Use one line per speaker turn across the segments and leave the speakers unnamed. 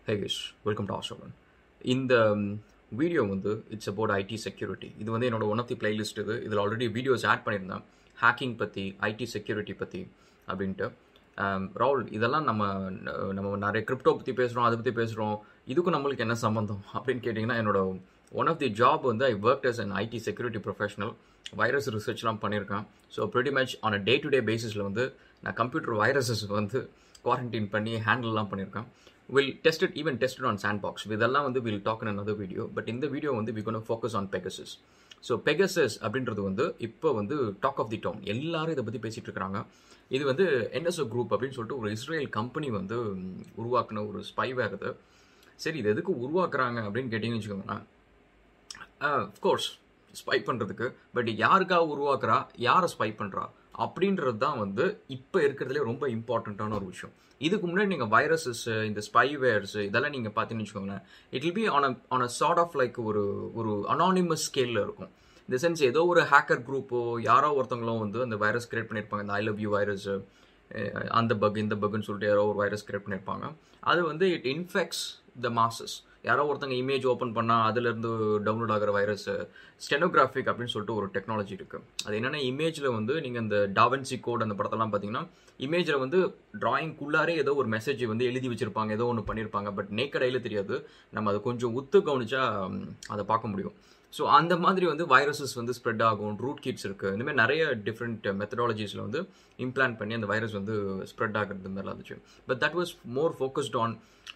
hey guys welcome to Astroman இந்த video வந்து it's about ID security இது வந்து என்னோட ஒன் ஆஃப் தி பிளேலிஸ்ட் இது இதில் ஆல்ரெடி வீடியோஸ் ஆட் பண்ணியிருந்தேன் ஹேக்கிங் பற்றி ஐடி செக்யூரிட்டி பற்றி அப்படின்ட்டு ஆம், ராகுல் இதெல்லாம் நம்ம நம்ம நிறைய கிரிப்டோ பற்றி பேசுகிறோம் அதை பற்றி பேசுகிறோம் இதுக்கும் நம்மளுக்கு என்ன சம்மந்தம் அப்படின்னு கேட்டிங்கன்னா என்னோட ஒன் ஆஃப் தி ஜாப் வந்து I work as an IT security professional virus ரிசர்ச்லாம் பண்ணியிருக்கேன் so pretty much on a day to day பேசிஸில் வந்து நான் கம்ப்யூட்டர் வைரஸஸ் வந்து குவாரண்டைன் பண்ணி ஹேண்டில்லாம் பண்ணியிருக்கேன் will tested even tested on sandbox இதெல்லாம் வந்து will talk in another video but இந்த வீடியோ வந்து we gonna focus on Pegasus so Pegasus அப்படின்றது வந்து இப்போ வந்து டாக் ஆஃப் தி டவுன் எல்லாரும் இதை பற்றி பேசிகிட்டு இருக்கிறாங்க இது வந்து என்எஸ்ஓ குரூப் அப்படின்னு சொல்லிட்டு ஒரு இஸ்ரேல் கம்பெனி வந்து ம், உருவாக்குன ஒரு ஸ்பைவேர் இது சரி இது எதுக்கு உருவாக்குறாங்க அப்படின்னு கேட்டிங்கன்னு வச்சுக்கோங்களேன் கோர்ஸ் ஸ்பை பண்ணுறதுக்கு பட் யாருக்காக உருவாக்குறா யாரை ஸ்பை பண்ணுறா அப்படின்றது தான் வந்து இப்போ இருக்கிறதுலே ரொம்ப இம்பார்ட்டண்ட்டான ஒரு விஷயம் இதுக்கு முன்னாடி நீங்கள் வைரஸஸ் இந்த ஸ்பைவேர்ஸ் இதெல்லாம் நீங்கள் பார்த்தீங்கன்னு வச்சுக்கோங்களேன் it will be on a on a sort of like ஒரு ஒரு அனானிமஸ் ஸ்கேலில் இருக்கும் இந்த சென்ஸ் ஏதோ ஒரு ஹேக்கர் குரூப்போ யாரோ ஒருத்தவங்களும் வந்து அந்த வைரஸ் கிரியேட் பண்ணியிருப்பாங்க இந்த ஐ லவ் யூ வைரஸ் அந்த பக் இந்த பக்னு சொல்லிட்டு யாரோ ஒரு வைரஸ் கிரியேட் பண்ணியிருப்பாங்க அது வந்து இட் இன்ஃபெக்ட்ஸ் த மாசஸ் யாரோ ஒருத்தங்க இமேஜ் ஓப்பன் பண்ணால் அதுலேருந்து டவுன்லோட் ஆகிற வைரஸ் ஸ்டெனோகிராஃபிக் அப்படின்னு சொல்லிட்டு ஒரு டெக்னாலஜி இருக்குது அது என்னென்னா இமேஜில் வந்து நீங்கள் இந்த டாவன்சி கோட் அந்த படத்தெல்லாம் பார்த்தீங்கன்னா இமேஜில் வந்து டிராயிங்குள்ளாரே ஏதோ ஒரு மெசேஜ் வந்து எழுதி வச்சிருப்பாங்க ஏதோ ஒன்று பண்ணியிருப்பாங்க பட் நேக்கடையில் தெரியாது நம்ம அதை கொஞ்சம் உத்து கவனிச்சா ம், அதை பார்க்க முடியும் ஸோ அந்த மாதிரி வந்து வைரஸஸ் வந்து ஸ்ப்ரெட் ஆகும் ரூட் கிட்ஸ் இருக்குது இந்த மாதிரி நிறைய டிஃப்ரெண்ட் மெத்தடாலஜிஸில் வந்து இம்ப்ளான்ட் பண்ணி அந்த வைரஸ் வந்து ஸ்ப்ரெட் ஆகிறது மாதிரிலாம் இருந்துச்சு but that was more focused on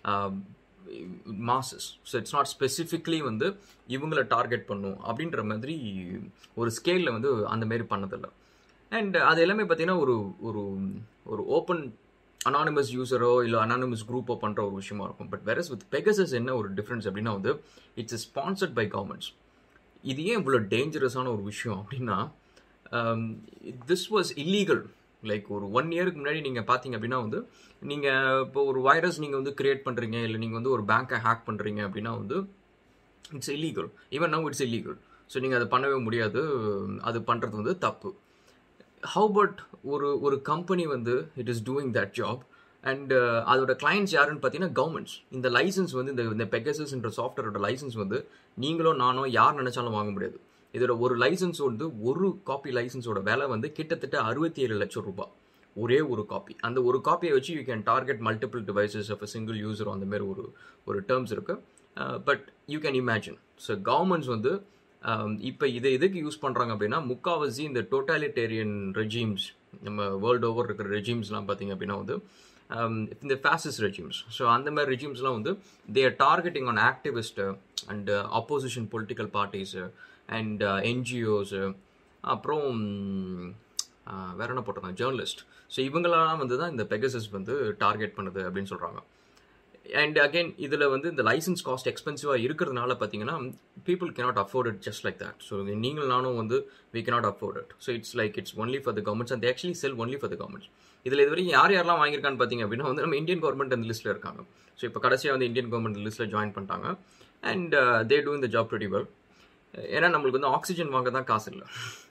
masses so it's not specifically வந்து இவங்கள டார்கெட் பண்ணும் அப்படின்ற மாதிரி ஒரு ஸ்கேலில் வந்து அந்த மாதிரி பண்ணதில்லை அண்ட் அது எல்லாமே பார்த்தீங்கன்னா ஒரு ஒரு ஒரு ஓப்பன் அனானிமஸ் யூசரோ இல்லை அனானிமஸ் குரூப்போ பண்ணுற ஒரு விஷயமா இருக்கும் பட் வெரஸ் வித் பெகசஸ் என்ன ஒரு டிஃப்ரென்ஸ் அப்படின்னா வந்து இட்ஸ் ஸ்பான்சர்ட் பை கவர்மெண்ட்ஸ் இது ஏன் இவ்வளோ டேஞ்சரஸான ஒரு விஷயம் அப்படின்னா திஸ் வாஸ் இல்லீகல் லைக் ஒரு ஒன் இயருக்கு முன்னாடி நீங்கள் பார்த்தீங்க அப்படின்னா வந்து நீங்கள் இப்போ ஒரு வைரஸ் நீங்கள் வந்து கிரியேட் பண்ணுறீங்க இல்லை நீங்கள் வந்து ஒரு பேங்க்கை ஹேக் பண்ணுறீங்க அப்படின்னா வந்து it's illegal even now it's illegal so நீங்கள் அதை பண்ணவே முடியாது அது பண்ணுறது வந்து தப்பு ஹவு பட் ஒரு ஒரு கம்பெனி வந்து it is doing that job and அதோட கிளைண்ட்ஸ் யாருன்னு பார்த்தீங்கன்னா கவர்மெண்ட்ஸ் இந்த லைசன்ஸ் வந்து இந்த இந்த பெகசஸ்ன்ற சாஃப்ட்வேரோட லைசன்ஸ் வந்து நீங்களோ நானோ யார் நினைச்சாலும் வாங்க முடியாது இதோட ஒரு லைசன்ஸ் வந்து ஒரு காப்பி லைசன்ஸோட விலை வந்து கிட்டத்தட்ட அறுபத்தி ஏழு லட்சம் ரூபாய் ஒரே ஒரு காப்பி அந்த ஒரு காப்பியை வச்சு you can target multiple devices of single user அந்த மாதிரி ஒரு ஒரு டேர்ம்ஸ் இருக்கு but you can imagine so governments வந்து இப்போ இதை எதுக்கு யூஸ் பண்ணுறாங்க அப்படின்னா முக்காவாசி இந்த டோட்டாலிட்டேரியன் ரெஜிம்ஸ் நம்ம வேர்ல்டு ஓவர் இருக்கிற ரெஜிம்ஸ்லாம் பார்த்தீங்க அப்படின்னா வந்து um, இந்த ஃபேசிஸ் ரெஜிம்ஸ் ஸோ அந்த மாதிரி ரெஜிம்ஸ்லாம் வந்து they are targeting on activist and opposition political parties and NGOs அப்புறம் uh, வேற என்ன போட்டிருக்காங்க ஜேர்னலிஸ்ட் ஸோ இவங்களெல்லாம் வந்து தான் இந்த பெகசஸ் வந்து டார்கெட் பண்ணுது அப்படின்னு சொல்கிறாங்க அண்ட் அகைன் இதில் வந்து இந்த லைசன்ஸ் காஸ்ட் எக்ஸ்பென்சிவாக இருக்கிறதுனால பார்த்தீங்கன்னா people cannot afford it just like that so நீங்கள் நானும் வந்து we cannot afford it so it's like it's only for the governments and actually sell only for the governments இதில் இது வரைக்கும் யார் யாரெல்லாம் வாங்கியிருக்கான்னு பார்த்தீங்க அப்படின்னா வந்து நம்ம இந்தியன் கவர்மெண்ட் அந்த லிஸ்ட்டில் இருக்காங்க ஸோ இப்போ கடைசியாக வந்து இந்தியன் கவர்மெண்ட் லிஸ்ட்டில் ஜாயின் பண்ணிட்டாங்க அண்ட் தே டூ இந்த ஜாப் pretty well ஏன்னா நம்மளுக்கு வந்து ஆக்சிஜன் வாங்க தான் காசு இல்லை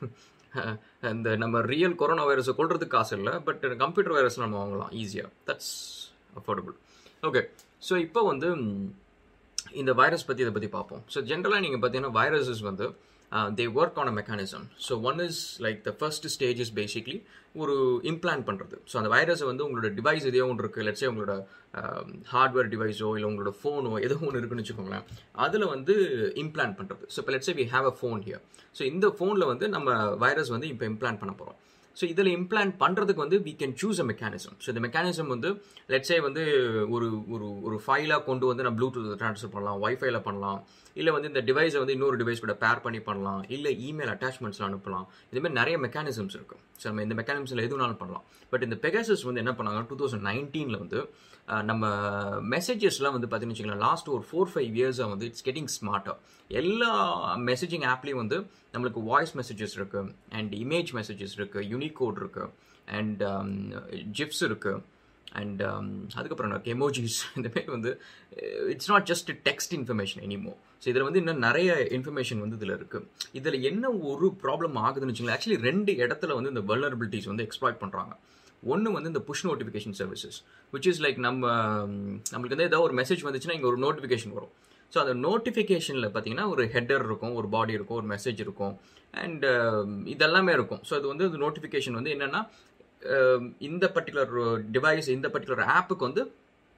இந்த நம்ம ரியல் கொரோனா வைரஸை கொள்றதுக்கு காசு இல்லை பட் கம்ப்யூட்டர் வைரஸ் நம்ம வாங்கலாம் ஈஸியாக தட்ஸ் அஃபோர்டபுள் ஓகே ஸோ இப்போ வந்து ம், இந்த வைரஸ் பற்றி இதை பற்றி பார்ப்போம் ஸோ ஜென்ரலாக நீங்கள் பார்த்தீங்கன்னா வைரஸஸ் வந்து they work on a mechanism so one is like the first stage is basically ஒரு இம்ப்ளான்ட் பண்ணுறது ஸோ அந்த வைரஸை வந்து உங்களோட டிவைஸ் எதையோ ஒன்று இருக்குது லட்சே உங்களோட ஹார்ட்வேர் டிவைஸோ இல்லை உங்களோட ஃபோனோ ஏதோ ஒன்று இருக்குன்னு வச்சுக்கோங்களேன் அதில் வந்து இம்ப்ளான்ட் பண்ணுறது ஸோ இப்போ let's say we have a phone here so இந்த ஃபோனில் வந்து நம்ம வைரஸ் வந்து இப்போ இம்ப்ளான்ட் பண்ண போகிறோம் ஸோ இதில் இம்ப்ளான்ட் பண்ணுறதுக்கு வந்து we can choose a mechanism so இந்த மெக்கானிசம் வந்து லெட்ஸே வந்து ஒரு ஒரு ஒரு ஃபைலாக கொண்டு வந்து நான் ப்ளூடூத் ட்ரான்ஸ்ஃபர் பண்ணலாம் வைஃபைல பண்ணலாம் இல்லை வந்து இந்த டிவைஸை வந்து இன்னொரு டிவைஸ் கூட பேர் பண்ணி பண்ணலாம் இல்லை இமெயில் அட்டாச்மெண்ட்ஸில் அனுப்பலாம் இந்த மாதிரி நிறைய மெக்கானிசம்ஸ் இருக்குது ஸோ நம்ம இந்த மெக்கானிசம்ஸில் எது வேணாலும் பண்ணலாம் பட் இந்த பெகாசஸ் வந்து என்ன பண்ணாங்க டூ தௌசண்ட் நைன்டீனில் வந்து அஹ், நம்ம மெசேஜஸ்லாம் வந்து பார்த்தீங்கன்னு வச்சுக்கலாம் லாஸ்ட் ஒரு ஃபோர் ஃபைவ் இயர்ஸாக வந்து இட்ஸ் கெட்டிங் ஸ்மார்ட்டாக எல்லா மெசேஜிங் ஆப்லேயும் வந்து நம்மளுக்கு வாய்ஸ் மெசேஜஸ் இருக்கு அண்ட் இமேஜ் மெசேஜஸ் இருக்கு யூனிகோட் இருக்கு அண்ட் ஜிப்ஸ் இருக்கு அண்ட் அதுக்கப்புறம் எனக்கு எமோஜிஸ் இந்த மாதிரி வந்து it's not just text information anymore so இதில் வந்து இன்னும் நிறைய இன்ஃபர்மேஷன் வந்து இதில் இருக்கு இதில் என்ன ஒரு ப்ராப்ளம் ஆகுதுன்னு வச்சுங்களேன் ஆக்சுவலி ரெண்டு இடத்துல வந்து இந்த வல்னரபிலிட்டிஸ் வந்து எக்ஸ்ப்ளாய்ட் பண்ணுறாங்க ஒன்று வந்து இந்த push notification services which is like நம்ம ம், நம்மளுக்கு வந்து ஏதாவது ஒரு மெசேஜ் வந்துச்சுன்னா இங்கே ஒரு நோட்டிஃபிகேஷன் வரும் ஸோ அந்த நோட்டிஃபிகேஷனில் பார்த்தீங்கன்னா ஒரு ஹெட்டர் இருக்கும் ஒரு பாடி இருக்கும் ஒரு மெசேஜ் இருக்கும் அண்ட் இதெல்லாமே இருக்கும் ஸோ அது வந்து நோட்டிஃபிகேஷன் வந்து என்னென்னா இந்த பர்டிகுலர் டிவைஸ் இந்த பர்டிகுலர் ஆப்புக்கு வந்து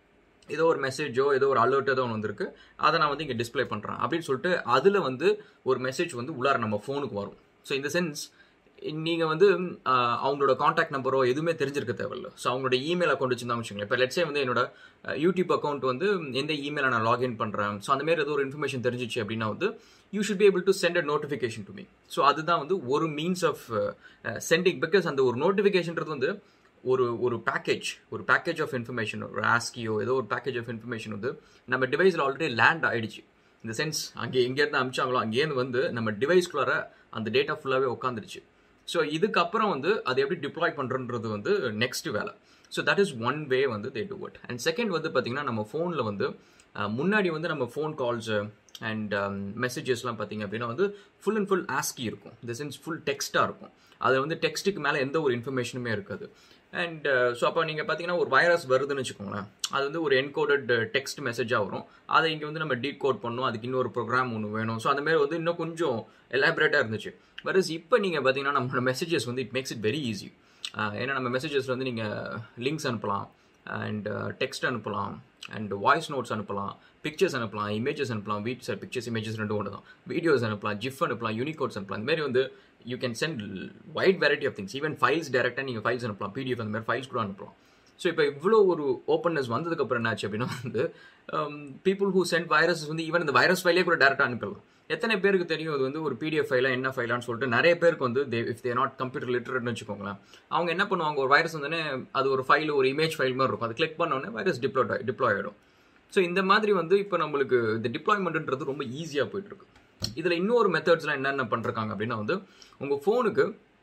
ஏதோ ஒரு மெசேஜோ ஏதோ ஒரு அலர்ட் ஏதோ ஒன்று வந்திருக்கு அதை நான் வந்து இங்கே டிஸ்ப்ளே பண்ணுறேன் அப்படின்னு சொல்லிட்டு அதில் வந்து ஒரு மெசேஜ் வந்து உள்ளார நம்ம ஃபோனுக்கு வரும் ஸோ இந்த சென்ஸ் நீங்கள் வந்து ஆஹ், அவங்களோட காண்டாக்ட் நம்பரோ எதுவுமே தெரிஞ்சிருக்க தேவையில்ல ஸோ அவங்களோட இமெயில் அக்கௌண்ட் வச்சுருந்தாங்க வச்சுங்களேன் இப்போ லெட்ஸே வந்து என்னோட அஹ், யூடியூப் அக்கௌண்ட் வந்து எந்த இமெயிலை நான் லாகின் பண்ணுறேன் ஸோ அந்த மாதிரி ஏதோ ஒரு இன்ஃபர்மேஷன் தெரிஞ்சிச்சு அப்படின்னா வந்து you should be able to send a notification to me so அதுதான் வந்து ஒரு மீன்ஸ் ஆஃப் சென்டிங் பிகாஸ் அந்த ஒரு நோட்டிஃபிகேஷன்றது வந்து ஒரு ஒரு பேக்கேஜ் ஒரு பேக்கேஜ் ஆஃப் இன்ஃபர்மேஷன் ஒரு ஆஸ்கியோ ஏதோ ஒரு பேக்கேஜ் ஆஃப் இன்ஃபர்மேஷன் வந்து நம்ம டிவைஸில் ஆல்ரெடி லேண்ட் ஆயிடுச்சு இந்த சென்ஸ் அங்கே எங்கேருந்து அமிச்சாங்களோ அங்கேருந்து வந்து நம்ம டிவைஸ்குள்ளார அந்த டேட்டா ஃபுல்லாகவே உட்காந்துருச்சு ஸோ இதுக்கப்புறம் வந்து அதை எப்படி டிப்ளாய் பண்ணுறன்றது வந்து நெக்ஸ்ட் வேலை so that is one way வந்து they do it and second வந்து பார்த்தீங்கன்னா நம்ம ஃபோனில் வந்து அஹ், முன்னாடி வந்து நம்ம ஃபோன் கால்ஸு அண்ட் மெசேஜஸ்லாம் பார்த்தீங்க அப்படின்னா வந்து ஃபுல் அண்ட் ஃபுல் ஆஸ்கி இருக்கும் இந்த சென்ஸ் ஃபுல் டெக்ஸ்ட்டாக இருக்கும் அது வந்து டெக்ஸ்ட்டுக்கு மேலே எந்த ஒரு இன்ஃபர்மேஷனுமே இருக்காது அண்ட் ஸோ அப்போ நீங்கள் பார்த்தீங்கன்னா ஒரு வைரஸ் வருதுன்னு வச்சுக்கோங்களேன் அது வந்து ஒரு என்கோடட் டெக்ஸ்ட் மெசேஜாக வரும் அதை இங்கே வந்து நம்ம டீட் கோட் பண்ணணும் அதுக்கு இன்னொரு ப்ரோக்ராம் ஒன்று வேணும் ஸோ அந்த மாதிரி வந்து இன்னும் கொஞ்சம் எலாபரேட்டாக இருந்துச்சு வரஸ் இப்போ நீங்கள் பார்த்தீங்கன்னா நம்மளோட மெசேஜஸ் வந்து it makes it very easy ஏன்னா நம்ம மெசேஜஸில் வந்து நீங்கள் லிங்க்ஸ் அனுப்பலாம் அண்ட் டெக்ஸ்ட் அனுப்பலாம் அண்ட் வாய்ஸ் நோட்ஸ் அனுப்பலாம் பிக்சர்ஸ் அனுப்பலாம் இமேஜஸ் அனுப்பலாம் வீட் சார் பிக்சர்ஸ் இமேஜஸ் ரெண்டும் ஒன்று தான் வீடியோஸ் அனுப்பலாம் ஜிஃப் அனுப்பலாம் யூனிகோட்ஸ் அனுப்பலாம் இந்த மாதிரி வந்து you can send wide variety of things even files டேரெக்டாக நீங்கள் ஃபைல்ஸ் அனுப்பலாம் பிடிஎஃப் அந்த மாதிரி ஃபைல்ஸ் கூட அனுப்பலாம் ஸோ இப்போ இவ்வளோ ஒரு ஓப்பன்னஸ் வந்ததுக்கப்புறம் என்னாச்சு அப்படின்னா வந்து பீப்புள் ஹூ சென்ட் வைரஸ் வந்து ஈவன் இந்த வைரஸ் ஃபைலே கூட டேரெக்டாக அனுப்பிடலாம் எத்தனை பேருக்கு தெரியும் இது வந்து ஒரு பிடிஎஃப் ஃபைலா என்ன ஃபைலான்னு சொல்லிட்டு நிறைய பேருக்கு வந்து they if they not computer லிட்டரட்னு வச்சுக்கோங்களேன் அவங்க என்ன பண்ணுவாங்க ஒரு வைரஸ் வந்தோடனே அது ஒரு ஃபைல் ஒரு இமேஜ் ஃபைல் மாதிரி இருக்கும் அது கிளிக் பண்ணோடனே வைரஸ் டிப்ளாய் டிப்ளாய் ஆகிடும் ஸோ இந்த மாதிரி வந்து இப்போ நம்மளுக்கு இந்த டிப்ளாய்மெண்ட்ன்றது ரொம்ப ஈஸியாக போயிட்டு இருக்கு இதில் இன்னொரு மெத்தட்ஸ்லாம் என்னென்ன பண்ணிருக்காங்க அப்படின்னா வந்து உங்கள் ஃபோனுக்கு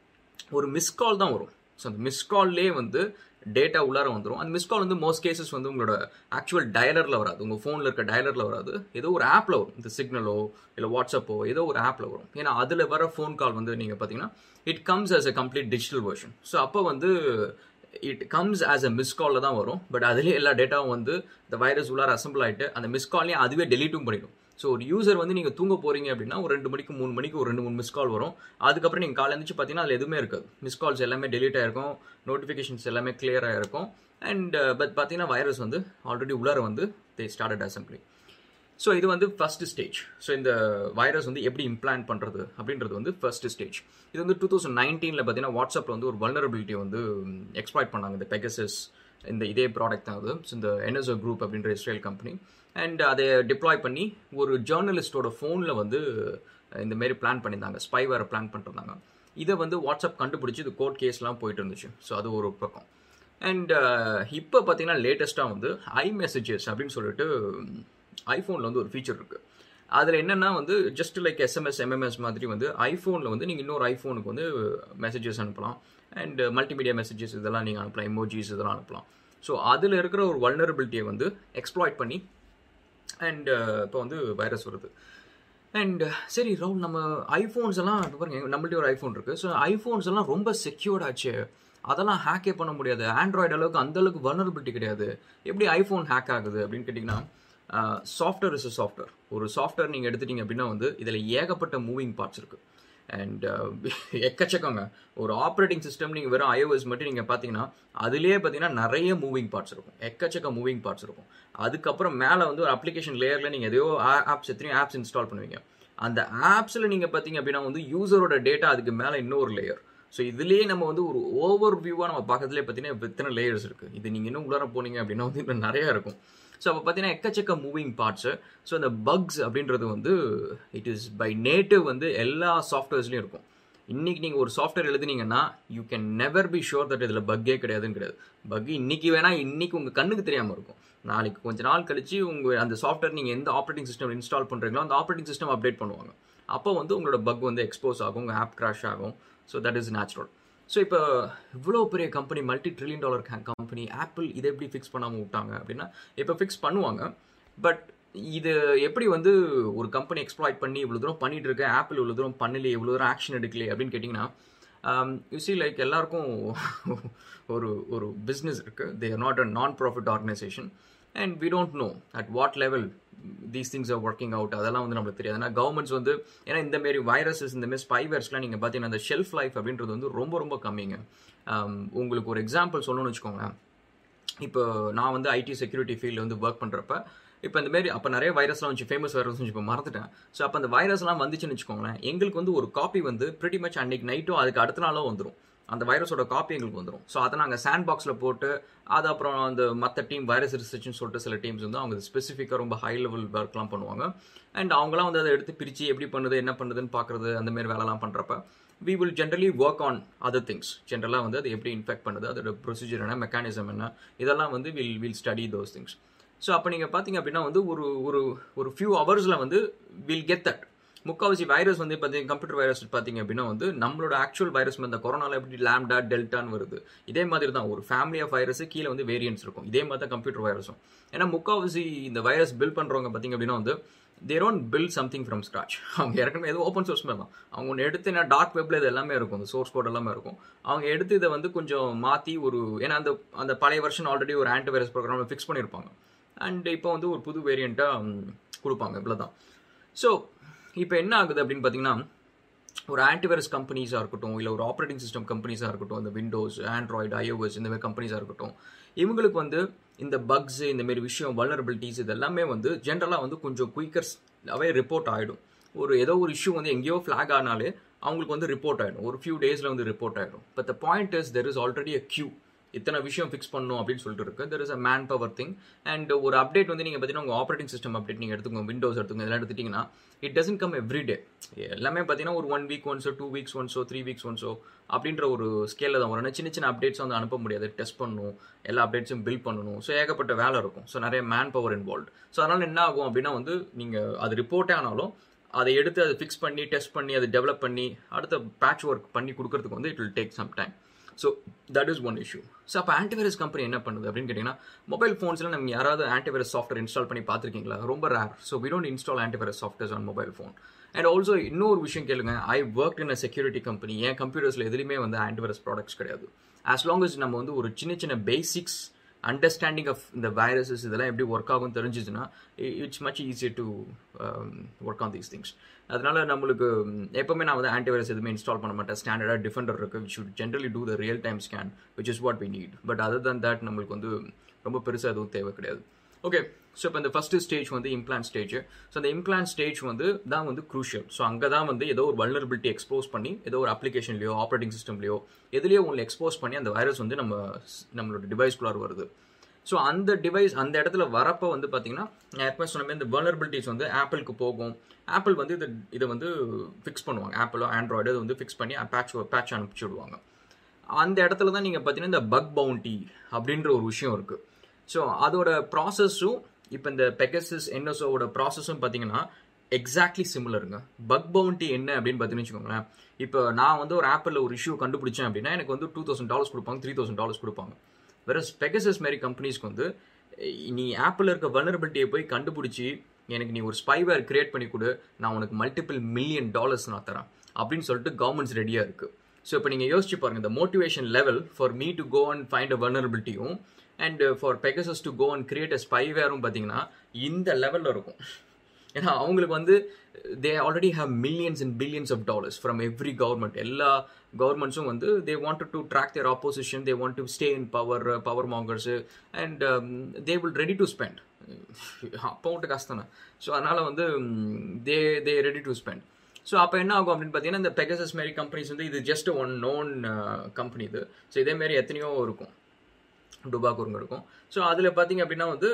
ஒரு மிஸ் கால் தான் வரும் ஸோ அந்த மிஸ் கால்லே வந்து டேட்டா உள்ளார வந்துடும் அந்த மிஸ் கால் வந்து மோஸ்ட் கேசஸ் வந்து உங்களோட ஆக்சுவல் டயலரில் வராது உங்கள் ஃபோனில் இருக்க டயலரில் வராது ஏதோ ஒரு ஆப்பில் வரும் இந்த சிக்னலோ இல்லை வாட்ஸ்அப்போ ஏதோ ஒரு ஆப்பில் வரும் ஏன்னா அதில் வர ஃபோன் கால் வந்து நீங்கள் பார்த்தீங்கன்னா it comes as a complete digital version so அப்போ வந்து it comes as a miss காலில் தான் வரும் பட் அதுலேயே எல்லா டேட்டாவும் வந்து இந்த வைரஸ் உள்ளார அசம்பிள் ஆகிட்டு அந்த மிஸ் கால்லையும் அதுவே டெலீட்டும் பண்ணிடும் ஸோ ஒரு யூசர் வந்து நீங்கள் தூங்க போகிறீங்க அப்படின்னா ஒரு ரெண்டு மணிக்கு மூணு மணிக்கு ஒரு ரெண்டு மூணு மிஸ் கால் வரும் அதுக்கப்புறம் நீங்கள் காலை எழுந்துச்சு பார்த்தீங்கன்னா அதில் எதுவுமே இருக்காது மிஸ் கால்ஸ் எல்லாமே டெலீட் ஆயிருக்கும் நோட்டிஃபிகேஷன்ஸ் எல்லாமே clear ஆயிருக்கும் அண்ட் பட் பார்த்தீங்கன்னா வைரஸ் வந்து ஆல்ரெடி உள்ளார வந்து தே ஸ்டார்டட் அசம்பிளி ஸோ இது வந்து ஃபர்ஸ்ட் ஸ்டேஜ் ஸோ இந்த வைரஸ் வந்து எப்படி இம்ப்ளான்ட் பண்ணுறது அப்படின்றது வந்து ஃபர்ஸ்ட் ஸ்டேஜ் இது வந்து டூ தௌசண்ட் நைன்டீனில் பார்த்தீங்கன்னா வாட்ஸ்அப்பில் வந்து ஒரு வல்னரபிலிட்டி வந்து எக்ஸ்ப்ளாய்ட் பண்ணாங்க இந்த பெகசஸ் இந்த இதே ப்ராடக்ட் தான் அது So, இந்த என்எஸ்ஓ குரூப் அப்படின்ற இஸ்ரேல் கம்பெனி அண்ட் அதை டிப்ளாய் பண்ணி ஒரு ஜேர்னலிஸ்டோட ஃபோனில் வந்து இந்த மாரி பிளான் பண்ணியிருந்தாங்க ஸ்பைவேரை பிளான் பண்ணிருந்தாங்க இதை வந்து வாட்ஸ்அப் கண்டுபிடிச்சி இது கோர்ட் கேஸ்லாம் போயிட்டு இருந்துச்சு ஸோ அது ஒரு பக்கம் அண்ட் இப்போ பார்த்தீங்கன்னா லேட்டஸ்ட்டாக வந்து ஐ மெசேஜஸ் அப்படின்னு சொல்லிட்டு ஐஃபோனில் வந்து ஒரு ஃபீச்சர் இருக்குது அதில் என்னென்னா வந்து ஜஸ்ட் லைக் எஸ்எம்எஸ் எம்எம்எஸ் மாதிரி வந்து ஐஃபோனில் வந்து நீங்கள் இன்னொரு ஐஃபோனுக்கு வந்து மெசேஜஸ் அனுப்பலாம் அண்ட் மல்டிமீடியா மெசேஜஸ் இதெல்லாம் நீங்கள் அனுப்பலாம் எமோஜிஸ் இதெல்லாம் அனுப்பலாம் ஸோ அதில் இருக்கிற ஒரு வல்னரபிலிட்டியை வந்து எக்ஸ்ப்ளாய்ட் பண்ணி அண்ட் இப்போ வந்து வைரஸ் வருது அண்ட் சரி ரவுல் நம்ம ஐஃபோன்ஸ் எல்லாம் இப்ப பாருங்க நம்மள்ட்ட ஒரு ஐஃபோன் இருக்குது ஸோ ஐஃபோன்ஸ் எல்லாம் ரொம்ப செக்யூர்ட் ஆச்சு அதெல்லாம் ஹேக்கே பண்ண முடியாது ஆண்ட்ராய்டு அளவுக்கு அந்த அளவுக்கு வல்னரபிலிட்டி கிடையாது எப்படி ஐஃபோன் ஹேக் ஆகுது அப்படின்னு கேட்டிங்கன்னா சாஃப்ட்வேர் இஸ் சாஃப்ட்வேர் ஒரு சாஃப்ட்வேர் நீங்கள் எடுத்துட்டீங்க அப்படின்னா வந்து இதில் ஏகப்பட்ட மூவிங் பார்ட்ஸ் இருக்குது அண்ட் எக்கச்சக்கங்க ஒரு ஆப்ரேட்டிங் சிஸ்டம் நீங்கள் வெறும் iOS மட்டும் நீங்கள் பார்த்தீங்கன்னா அதுலேயே பார்த்தீங்கன்னா நிறைய மூவிங் பார்ட்ஸ் இருக்கும் எக்கச்சக்க மூவிங் பார்ட்ஸ் இருக்கும் அதுக்கப்புறம் மேலே வந்து ஒரு அப்ளிகேஷன் லேயரில் நீங்கள் எதையோ ஆப்ஸ் எத்தனையோ ஆப்ஸ் இன்ஸ்டால் பண்ணுவீங்க அந்த ஆப்ஸில் நீங்கள் பார்த்தீங்க அப்படின்னா வந்து யூசரோட டேட்டா அதுக்கு மேலே இன்னொரு லேயர் ஸோ இதுலேயே நம்ம வந்து ஒரு ஓவர் வியூவாக நம்ம பார்க்கறதுலேயே பார்த்தீங்கன்னா இத்தனை லேயர்ஸ் இருக்குது இது நீங்கள் இன்னும் உள்ளார போனீங்க அப்படின்னா வந்து இன்னும் நிறையா இருக்கும் ஸோ அப்போ பார்த்தீங்கன்னா எக்கச்சக்க மூவிங் பார்ட்ஸு ஸோ அந்த பக்ஸ் அப்படின்றது வந்து இட் இஸ் பை நேட்டிவ் வந்து எல்லா சாஃப்ட்வேர்ஸ்லையும் இருக்கும் இன்னைக்கு நீங்கள் ஒரு சாஃப்ட்வேர் எழுதுனீங்கன்னா you can never be sure that இதில் பக்கே கிடையாதுன்னு கிடையாது பக் இன்னைக்கு வேணா இன்னைக்கு உங்கள் கண்ணுக்கு தெரியாமல் இருக்கும் நாளைக்கு கொஞ்ச நாள் கழிச்சு உங்கள் அந்த சாஃப்ட்வேர் நீங்கள் எந்த ஆப்ரேட்டிங் சிஸ்டம் இன்ஸ்டால் பண்ணுறீங்களோ அந்த ஆப்ரேட்டிங் சிஸ்டம் அப்டேட் பண்ணுவாங்க அப்போ வந்து உங்களோட பக் வந்து எக்ஸ்போஸ் ஆகும் உங்கள் ஆப் கிராஷ் ஆகும் so that is natural so இப்போ இவ்வளோ பெரிய company multi trillion dollar company Apple இதை எப்படி ஃபிக்ஸ் பண்ணாமல் விட்டாங்க அப்படின்னா இப்போ ஃபிக்ஸ் பண்ணுவாங்க பட் இது எப்படி வந்து ஒரு கம்பெனி எக்ஸ்ப்ளாய்ட் பண்ணி இவ்வளோ தூரம் பண்ணிட்டு இருக்க ஆப்பிள் இவ்வளோ தூரம் பண்ணலையே இவ்வளோ தூரம் ஆக்ஷன் எடுக்கலையே அப்படின்னு கேட்டிங்கன்னா யூ சி லைக் எல்லாருக்கும் ஒரு ஒரு பிஸ்னஸ் இருக்குது they are not a non profit organisation and we don't know at what level these things are working out அதெல்லாம் வந்து நம்மளுக்கு தெரியாது ஏன்னா கவர்மெண்ட்ஸ் வந்து ஏன்னா இந்த மாரி வைரஸஸ் இந்த மாரி ஸ்பைவேர்ஸ்லாம் நீங்கள் பார்த்தீங்கன்னா அந்த ஷெல்ஃப் லைஃப் அப்படின்றது வந்து ரொம்ப ரொம்ப கம்மிங்க உங்களுக்கு ஒரு எக்ஸாம்பிள் சொல்லணும்னு வச்சுக்கோங்களேன் இப்போ நான் வந்து ஐடி செக்யூரிட்டி ஃபீல்டில் வந்து ஒர்க் பண்ணுறப்ப இப்போ இந்த மாதிரி அப்போ நிறைய வைரஸ்லாம் வந்துச்சு ஃபேமஸ் வைரஸ் வந்து இப்போ மறந்துட்டேன் ஸோ அப்போ அந்த வைரஸ்லாம் வந்துச்சுன்னு வச்சுக்கோங்களேன் எங்களுக்கு வந்து ஒரு காப்பி வந்து ப்ரிட்டி மச் அன்னைக்கு நைட்டும் அதுக்கு அடுத்த நாளும் வந்துடும் அந்த வைரஸோட காப்பி எங்களுக்கு வந்துடும் ஸோ அதை நாங்கள் சாண்ட் பாக்ஸில் போட்டு அது அப்புறம் அந்த மற்ற டீம் வைரஸ் ரிசர்ச்னு சொல்லிட்டு சில டீம்ஸ் வந்து அவங்க ஸ்பெசிஃபிக்காக ரொம்ப ஹை லெவல் ஒர்க்லாம் பண்ணுவாங்க அண்ட் அவங்களாம் வந்து அதை எடுத்து பிரித்து எப்படி பண்ணுது என்ன பண்ணுதுன்னு பார்க்குறது அந்த மாதிரி வேலைலாம் பண்ணுறப்ப we will generally work on other things ஜென்ரலாக வந்து அது எப்படி இன்ஃபெக்ட் பண்ணுது அதோட ப்ரொசீஜர் என்ன மெக்கானிசம் என்ன இதெல்லாம் வந்து will will study those things so அப்போ நீங்கள் பார்த்தீங்க அப்படின்னா வந்து ஒரு ஒரு ஒரு ஃபியூ ஹவர்ஸில் வந்து வில் கெட் தட் முக்கால்வாசி வைரஸ் வந்து பார்த்தீங்க கம்ப்யூட்டர் வைரஸ் பார்த்தீங்க அப்படின்னா வந்து நம்மளோட ஆக்சுவல் வைரஸ் இந்த கொரோனாவில் எப்படி லேம்டா டெல்டான்னு வருது இதே மாதிரி தான் ஒரு ஃபேமிலி ஆஃப் வைரஸ் கீழே வந்து வேரியன்ஸ் இருக்கும் இதே மாதிரி தான் கம்ப்யூட்டர் வைரஸும் ஏன்னா முக்கால்வாசி இந்த வைரஸ் பில் பண்ணுறவங்க பார்த்தீங்க அப்படின்னா வந்து they don't build something from scratch அவங்க ஏற்கனவே எதுவும் ஓப்பன் சோர்ஸ் தான் அவங்க ஒன்று எடுத்து என்ன டார்க் வெப்ல இது எல்லாமே இருக்கும் இந்த சோர்ஸ் கோட் எல்லாமே இருக்கும் அவங்க எடுத்து இதை வந்து கொஞ்சம் மாற்றி ஒரு ஏன்னா அந்த அந்த பழைய வருஷன் ஆல்ரெடி ஒரு ஆன்டி வைரஸ் ப்ரோக்ராமில் ஃபிக்ஸ் பண்ணியிருப்பாங்க அண்ட் இப்போ வந்து ஒரு புது வேரியண்ட்டாக கொடுப்பாங்க இவ்வளோ தான் ஸோ இப்போ என்ன ஆகுது அப்படின்னு பார்த்தீங்கன்னா ஒரு ஆன்டிவைரஸ் கம்பெனிஸாக இருக்கட்டும் இல்லை ஒரு ஆப்ரேட்டிங் சிஸ்டம் கம்பெனிஸாக இருக்கட்டும் இந்த விண்டோஸ் ஆண்ட்ராய்டு ஐஓஎஸ் இந்த மாதிரி கம்பெனிஸாக இருக்கட்டும் இவங்களுக்கு வந்து இந்த பக்ஸ் இந்த மாதிரி விஷயம் வல்னரபிலிட்டிஸ் இது எல்லாமே வந்து ஜென்ரலாக வந்து கொஞ்சம் குயிக்கர்ஸாகவே ரிப்போர்ட் ஆகிடும் ஒரு ஏதோ ஒரு இஷ்யூ வந்து எங்கேயோ ஃப்ளாக் ஆனாலே அவங்களுக்கு வந்து ரிப்போர்ட் ஆகிடும் ஒரு ஃபியூ டேஸில் வந்து ரிப்போர்ட் ஆகிடும் but the point is there is already a queue இத்தனை விஷயம் ஃபிக்ஸ் பண்ணணும் அப்படின்னு சொல்லிட்டு இருக்கு there is a man power thing and ஒரு அப்டேட் வந்து நீங்கள் பார்த்தீங்கன்னா உங்கள் ஆப்ரேட்டிங் சிஸ்டம் அப்டேட் நீங்கள் எடுத்துக்கோங்க விண்டோஸ் எடுத்துக்கோங்க இதெல்லாம் எடுத்துட்டிங்கன்னா it doesn't come every day எல்லாமே பார்த்தீங்கன்னா ஒரு ஒன் வீக் ஒன்ஸோ டூ வீக்ஸ் ஒன்ஸோ த்ரீ வீக்ஸ் ஒன்ஸோ அப்படின்ற ஒரு ஸ்கேலில் தான் வரும் சின்ன சின்ன அப்டேட்ஸ் வந்து அனுப்ப முடியாது டெஸ்ட் பண்ணணும் எல்லா அப்டேட்ஸும் பில் பண்ணணும் ஸோ ஏகப்பட்ட வேலை இருக்கும் ஸோ நிறைய மேன் பவர் இன்வால்வ் ஸோ அதனால் என்ன ஆகும் அப்படின்னா வந்து நீங்கள் அது ரிப்போர்ட்டே ஆனாலும் அதை எடுத்து அதை ஃபிக்ஸ் பண்ணி டெஸ்ட் பண்ணி அதை டெவலப் பண்ணி அடுத்த பேட்ச் ஒர்க் பண்ணி கொடுக்கறதுக்கு வந்து it will take some time so that is one issue so அப்போ ஆன்டிவைரஸ் கம்பெனி என்ன பண்ணுது அப்படின்னு கேட்டிங்கன்னா மொபைல் ஃபோன்ஸில் நம்ம யாராவது ஆன்டிவைரஸ் சாஃப்ட்வேர் இன்ஸ்டால் பண்ணி பார்த்துருக்கீங்களா ரொம்ப rare so we don't install antivirus softwares on mobile phone and also இன்னொரு விஷயம் கேளுங்க I work in a security company என் கம்ப்யூட்டர்ஸில் எதுலையுமே வந்து ஆன்டிவைரஸ் ப்ராடக்ட்ஸ் கிடையாது ஆஸ் லாங் அஸ் நம்ம வந்து ஒரு சின்ன சின்ன பேசிக்ஸ் அண்டர்ஸ்டாண்டிங் ஆஃப் இந்த வைரஸஸ் இதெல்லாம் எப்படி ஒர்க் ஆகும் தெரிஞ்சிச்சுன்னா it's much easier to work on these things அதனால நம்மளுக்கு எப்பவுமே நான் வந்து ஆன்டிவைரஸ் எதுவுமே இன்ஸ்டால் பண்ண மாட்டேன் ஸ்டாண்டர்டாக டிஃபெண்டர் இருக்கு which should generally do the real time scan which is what we need but other than that நம்மளுக்கு வந்து ரொம்ப பெருசாக எதுவும் தேவை கிடையாது ஓகே ஸோ இப்போ இந்த ஃபஸ்ட்டு ஸ்டேஜ் வந்து இம்ப்ளான் ஸ்டேஜ் ஸோ அந்த இம்ப்ளான் ஸ்டேஜ் வந்து தான் வந்து க்ரூஷியல் ஸோ அங்கே தான் வந்து ஏதோ ஒரு வல்னரபிலிட்டி எக்ஸ்போஸ் பண்ணி ஏதோ ஒரு அப்ளிகேஷன்லையோ ஆப்ரேட்டிங் சிஸ்டம்லையோ எதுலையோ உங்களை எக்ஸ்போஸ் பண்ணி அந்த வைரஸ் வந்து நம்ம நம்மளோட டிவைஸ்குள்ளார் வருது ஸோ அந்த டிவைஸ் அந்த இடத்துல வரப்போ வந்து பார்த்தீங்கன்னா நான் எப்போ சொன்ன இந்த வல்னரபிலிட்டிஸ் வந்து ஆப்பிளுக்கு போகும் ஆப்பிள் வந்து இது இதை வந்து ஃபிக்ஸ் பண்ணுவாங்க ஆப்பிளோ ஆண்ட்ராய்டு இது வந்து ஃபிக்ஸ் பண்ணி பேட்ச் பேட்ச் அனுப்பிச்சி விடுவாங்க அந்த இடத்துல தான் நீங்கள் பார்த்தீங்கன்னா இந்த பக் பவுண்டி அப்படின்ற ஒரு விஷயம் இருக்குது ஸோ அதோட ப்ராசஸும் இப்போ இந்த பெகசஸ் என்எஸ்ஓவோட ப்ராசஸும் பார்த்தீங்கன்னா எக்ஸாக்ட்லி சிமிலருங்க பக் பவுண்டி என்ன அப்படின்னு பார்த்தீங்கன்னு வச்சுக்கோங்களேன் இப்போ நான் வந்து ஒரு ஆப்பிளில் ஒரு இஷ்யூ கண்டுபிடிச்சேன் அப்படின்னா எனக்கு வந்து டூ தௌசண்ட் டாலர்ஸ் கொடுப்பாங்க த்ரீ தௌசண்ட் டாலர்ஸ் கொடுப்பாங்க வேற பெகசஸ் மாரி கம்பெனிஸ்க்கு வந்து நீ ஆப்பிள் இருக்க வல்னரபிலிட்டியை போய் கண்டுபிடிச்சி எனக்கு நீ ஒரு ஸ்பைவேர் கிரியேட் பண்ணி கொடு நான் உனக்கு மல்டிபிள் மில்லியன் டாலர்ஸ் நான் தரேன் அப்படின்னு சொல்லிட்டு கவர்மெண்ட்ஸ் ரெடியாக இருக்குது ஸோ இப்போ நீங்கள் யோசிச்சு பாருங்க இந்த motivation level for me to go and find a வல்னரபிலிட்டியும் and for Pegasus to go and create a ஸ்பைவேரும் பார்த்தீங்கன்னா இந்த லெவலில் இருக்கும் ஏன்னா அவங்களுக்கு வந்து they already have millions and billions of dollars from every government எல்லா கவர்மெண்ட்ஸும் வந்து they want to track their opposition they want to stay in power power mongers and they will ready to spend அப்போட்டு கஷ்டம் so அதனால் வந்து தே தே ready to spend so அப்போ என்ன ஆகும் அப்படின்னு பார்த்தீங்கன்னா இந்த பெகசஸ் மாரி கம்பெனிஸ் வந்து இது ஜஸ்ட் ஒன் நோன் கம்பெனி இது ஸோ இதேமாரி எத்தனையோ இருக்கும் டுபாக்கூருங்க இருக்கும் ஸோ அதில் பார்த்தீங்க அப்படின்னா வந்து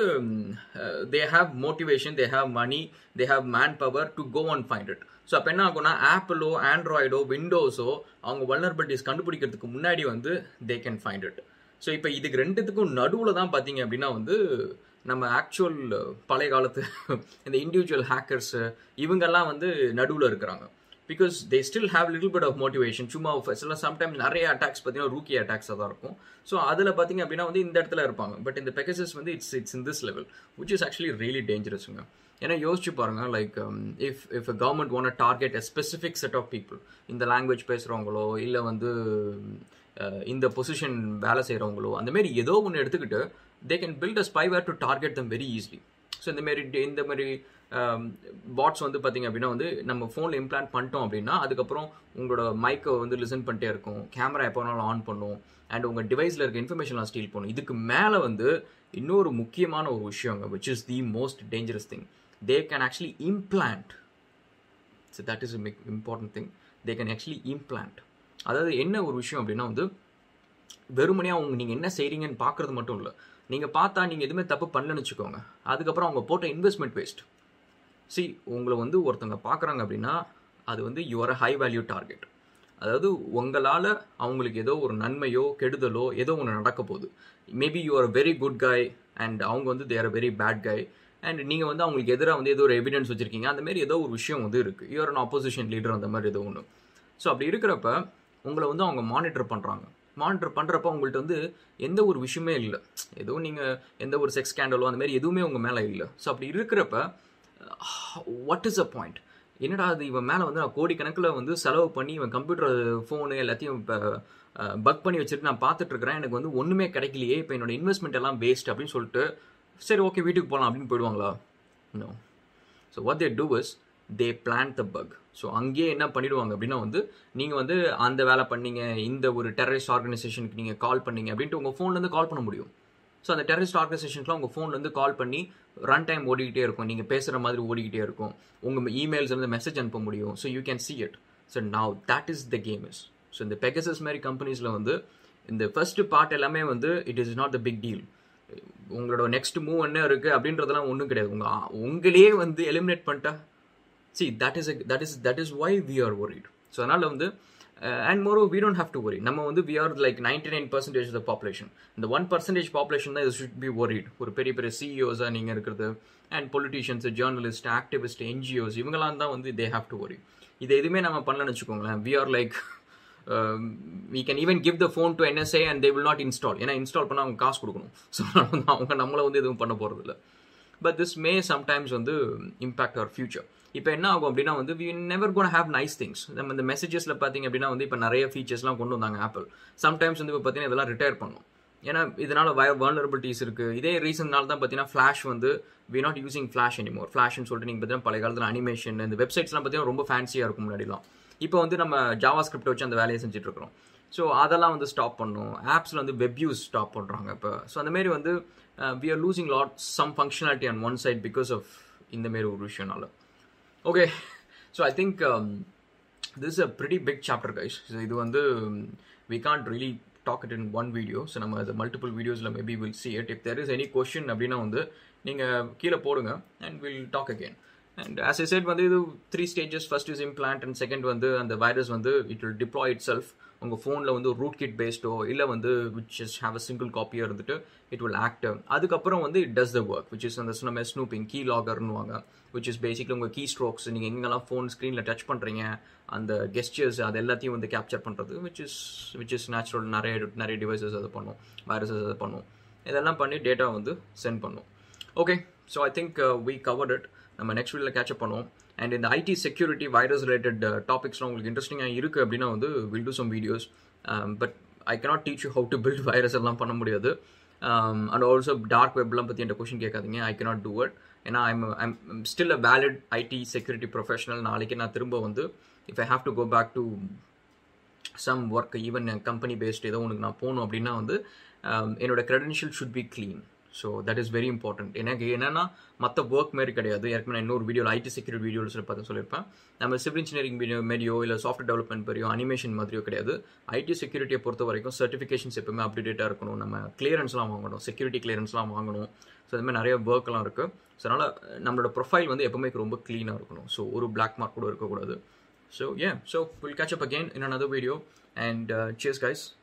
they have motivation they have money they have man power to go and find it so அப்போ என்ன ஆகும்னா ஆப்பிளோ ஆண்ட்ராய்டோ விண்டோஸோ அவங்க வல்னரபிலிட்டிஸ் கண்டுபிடிக்கிறதுக்கு முன்னாடி வந்து they can find it so இப்போ இதுக்கு ரெண்டுத்துக்கும் நடுவில் தான் பார்த்தீங்க அப்படின்னா வந்து நம்ம ஆக்சுவல் பழைய காலத்து இந்த இண்டிவிஜுவல் ஹேக்கர்ஸு இவங்கெல்லாம் வந்து நடுவில் இருக்கிறாங்க because they still have little bit of motivation சும்மா சில சம்டைம்ஸ் நிறைய அட்டாக்ஸ் பார்த்தீங்கன்னா ரூக்கி அட்டாக்ஸாக தான் இருக்கும் ஸோ அதில் பார்த்தீங்க அப்படின்னா வந்து இந்த இடத்துல இருப்பாங்க பட் இந்த பெகசஸ் வந்து it's it's in this level which is actually really டேஞ்சரஸுங்க ஏன்னா யோசிச்சு பாருங்க like if if a government one target a specific set of people இந்த லாங்குவேஜ் பேசுகிறவங்களோ இல்லை வந்து இந்த பொசிஷன் வேலை செய்கிறவங்களோ அந்த மாதிரி ஏதோ ஒன்று எடுத்துக்கிட்டு they can build a spyware to target them very easily so இந்த மாதிரி இந்த மாதிரி பாட்ஸ் வந்து பார்த்தீங்க அப்படின்னா வந்து நம்ம ஃபோனில் இம்ப்ளான்ட் பண்ணிட்டோம் அப்படின்னா அதுக்கப்புறம் உங்களோட மைக்கை வந்து லிசன் பண்ணிட்டே இருக்கும் கேமரா எப்போ வேணாலும் ஆன் பண்ணும் அண்ட் உங்கள் டிவைஸில் இருக்க இன்ஃபர்மேஷன்லாம் ஸ்டீல் பண்ணும் இதுக்கு மேலே வந்து இன்னொரு முக்கியமான ஒரு விஷயங்க which is the most dangerous thing they can actually implant so that is important thing they can actually implant அதாவது என்ன ஒரு விஷயம் அப்படின்னா வந்து வெறுமனையாக அவங்க நீங்கள் என்ன செய்கிறீங்கன்னு பார்க்குறது மட்டும் இல்லை நீங்கள் பார்த்தா நீங்கள் எதுவுமே தப்பு பண்ணலன்னு வச்சுக்கோங்க அதுக்கப்புறம் அவங்க போட்ட இன்வெஸ்ட்மெண்ட் வேஸ்ட் சி உங்களை வந்து ஒருத்தவங்க பார்க்குறாங்க அப்படின்னா அது வந்து யுவர் ஹை வேல்யூ டார்கெட் அதாவது உங்களால் அவங்களுக்கு ஏதோ ஒரு நன்மையோ கெடுதலோ ஏதோ ஒன்று நடக்க போகுது maybe you are very good guy and அவங்க வந்து they're very bad guy and நீங்கள் வந்து அவங்களுக்கு எதிராக வந்து ஏதோ ஒரு எவிடன்ஸ் வச்சுருக்கீங்க அந்த மாதிரி ஏதோ ஒரு விஷயம் வந்து இருக்குது யூஆர் அன் ஆப்போசிஷன் லீடர் அந்த மாதிரி ஏதோ ஒன்று ஸோ அப்படி இருக்கிறப்ப உங்களை வந்து அவங்க மானிட்டர் பண்ணுறாங்க மானிட்டர் பண்ணுறப்ப உங்கள்கிட்ட வந்து எந்த ஒரு விஷயமே இல்லை ஏதோ நீங்கள் எந்த ஒரு செக்ஸ் ஸ்கேண்டலோ அந்த மாதிரி எதுவுமே உங்கள் மேலே இல்லை ஸோ அப்படி இருக்கிறப்ப வாட் இஸ் அ பாயிண்ட் என்னடா அது இவன் மேலே வந்து நான் கோடிக்கணக்கில் வந்து செலவு பண்ணி இவன் கம்ப்யூட்டர் ஃபோனு எல்லாத்தையும் இப்போ பக் பண்ணி வச்சுட்டு நான் பார்த்துட்டு இருக்கிறேன் எனக்கு வந்து ஒன்றுமே கிடைக்கலையே இப்போ என்னோட இன்வெஸ்ட்மெண்ட் எல்லாம் வேஸ்ட் அப்படின்னு சொல்லிட்டு சரி ஓகே வீட்டுக்கு போகலாம் அப்படின்னு போயிடுவாங்களா no so what they do is they plan the bug so அங்கேயே என்ன பண்ணிடுவாங்க அப்படின்னா வந்து நீங்கள் வந்து அந்த வேலை பண்ணீங்க இந்த ஒரு டெரரிஸ்ட் ஆர்கனைசேஷனுக்கு நீங்கள் கால் பண்ணீங்க அப்படின்ட்டு உங்கள் ஃபோன்லேருந்து கால் பண்ண முடியும் ஸோ அந்த டெரரிஸ்ட் ஆர்கனைசேஷன்ஸ்லாம் உங்கள் ஃபோன்லேருந்து கால் பண்ணி ரன் டைம் ஓடிக்கிட்டே இருக்கும் நீங்கள் பேசுகிற மாதிரி ஓடிக்கிட்டே இருக்கும் உங்கள் இமெயில்ஸ் வந்து மெசேஜ் அனுப்ப முடியும் so you can see it so now that is the game is so இந்த பெகசஸ் மாதிரி கம்பெனிஸில் வந்து இந்த ஃபர்ஸ்ட் பார்ட் எல்லாமே வந்து it is not the big deal உங்களோட நெக்ஸ்ட் மூவ் என்ன இருக்குது அப்படின்றதெல்லாம் ஒன்றும் கிடையாது உங்கள் உங்களே வந்து எலிமினேட் பண்ணிட்டா see that is that is that is why we are worried so அதனால் வந்து அண்ட் மோரோ we don't have to worry நம்ம வந்து we are like ninety nine percentage the population இந்த ஒன் பர்சன்டேஜ் பாப்புலேஷன் தான் இது ஷுட் பி ஒரிட் ஒரு பெரிய பெரிய சிஇஓஸாக நீங்கள் இருக்கிறது and politicians journalist activist NGOs இவங்களாம் தான் வந்து தே ஹேவ் டு ஒரி இது எதுவுமே நம்ம பண்ணலன்னு வச்சுக்கோங்களேன் we are like we can even give the phone to NSA and they will not install ஏன்னா இன்ஸ்டால் பண்ணால் அவங்க காசு கொடுக்கணும் ஸோ அவங்க நம்மளை வந்து எதுவும் பண்ண போகிறது இல்லை பட் திஸ் மே சம்டைம்ஸ் வந்து இம்பாக்ட் அவர் ஃபியூச்சர் இப்போ என்ன ஆகும் அப்படின்னா வந்து we never gonna have nice things நம்ம இந்த மெசேஜஸில் பார்த்தீங்க அப்படின்னா வந்து இப்போ நிறைய ஃபீச்சர்ஸ்லாம் கொண்டு வந்தாங்க ஆப்பிள் சம்டைம்ஸ் வந்து இப்போ பார்த்தீங்கன்னா இதெல்லாம் ரிட்டையர் பண்ணும் ஏன்னா இதனால வய வர்னரபிலிட்டிஸ் இருக்குது இதே ரீசன்னால தான் பார்த்தீங்கன்னா ஃப்ளாஷ் வந்து we not using flash anymore ஃப்ளாஷ்னு சொல்லிட்டு நீங்கள் பார்த்தீங்கன்னா பழைய காலத்தில் அனிமேஷன் இந்த வெப்சைட்ஸ்லாம் பார்த்தீங்கன்னா ரொம்ப ஃபேன்சியாக இருக்கும் முன்னாடிலாம் இப்போ வந்து நம்ம ஜாவா ஸ்கிரிப்ட் வச்சு அந்த வேலையை செஞ்சுட்டு இருக்கிறோம் ஸோ அதெல்லாம் வந்து ஸ்டாப் பண்ணும் ஆப்ஸில் வந்து வெப் யூஸ் ஸ்டாப் பண்ணுறாங்க இப்போ ஸோ அந்த மாரி வந்து we are losing lot some functionality on one side because of இந்த மாரி ஒரு விஷயனால okay so I think this a pretty big chapter guys so இது வந்து we can't really talk it in one video so நம்ம அது multiple வீடியோஸில் maybe will see it if there is any question அப்படின்னா வந்து நீங்கள் கீழே போடுங்க and will talk again and as I said வந்து இது three stages first is implant and second வந்து அந்த வைரஸ் வந்து it will deploy itself உங்கள் ஃபோனில் வந்து ரூட் கிட் பேஸ்டோ இல்லை வந்து which is have a single காப்பியாக இருந்துட்டு இட் வில் ஆக்ட் அதுக்கப்புறம் வந்து it does the work which is அந்த சொன்ன ஸ்னூப்பிங் கீ லாகர்னுவாங்க விச் இஸ் பேசிக்லி உங்கள் கீ ஸ்ட்ரோக்ஸ் நீங்கள் எங்கெல்லாம் ஃபோன் ஸ்க்ரீனில் டச் பண்ணுறீங்க அந்த கெஸ்டர்ஸ் அது எல்லாத்தையும் வந்து கேப்சர் பண்ணுறது which is which is natural நிறைய நிறைய டிவைசஸ் அதை பண்ணும் வைரஸஸ் அதை பண்ணும் இதெல்லாம் பண்ணி டேட்டா வந்து சென்ட் பண்ணும் okay so I think we covered it நம்ம நெக்ஸ்ட் வீடியோவில் கேட்சப் பண்ணுவோம் அண்ட் இந்த ஐடி செக்யூரிட்டி வைரஸ் ரிலேட்டட் டாபிக்ஸ்லாம் உங்களுக்கு இன்ட்ரெஸ்டிங்காக இருக்குது அப்படின்னா வந்து will do some videos but I cannot teach you how to build virus எல்லாம் பண்ண முடியாது அண்ட் ஆல்சோ டார்க் வெப்லாம் பற்றி என்கிட்ட கொஷின் கேட்காதீங்க ஐ கனாட் டூ இட் ஏன்னா I'm I'm still a valid IT security professional நாளைக்கு நான் திரும்ப வந்து if I have to go back to some work even company based ஏதோ உனக்கு நான் போகணும் அப்படின்னா வந்து என்னோட credential should be clean so that is very important எனக்கு என்னன்னா மற்ற ஒர்க் மாரி கிடையாது ஏற்கனவே நான் இன்னொரு வீடியோ ஐடி செக்யூரிட்டி வீடியோஸ் பார்த்து சொல்லியிருப்பேன் நம்ம சிவில் இன்ஜினியரிங் வீடியோ மாரியோ இல்லை சாஃப்ட்வேர் டெவலப்மெண்ட் மாதிரியோ அனிமேஷன் மாதிரியோ கிடையாது ஐடி செக்யூரிட்டியை பொறுத்த வரைக்கும் சர்டிஃபிகேஷன்ஸ் எப்பவுமே அப்டேட்டாக இருக்கணும் நம்ம கிளியரன்ஸ்லாம் வாங்கணும் செக்யூரிட்டி கிளியரன்ஸ்லாம் வாங்கணும் ஸோ அது மாதிரி நிறைய ஒர்க்லாம் இருக்குது ஸோ அதனால் நம்மளோட ப்ரொஃபைல் வந்து எப்பவுமே ரொம்ப க்ளீனாக இருக்கணும் ஸோ ஒரு பிளாக் மார்க் கூட இருக்கக்கூடாது so uh so will catch up again in another video and cheers guys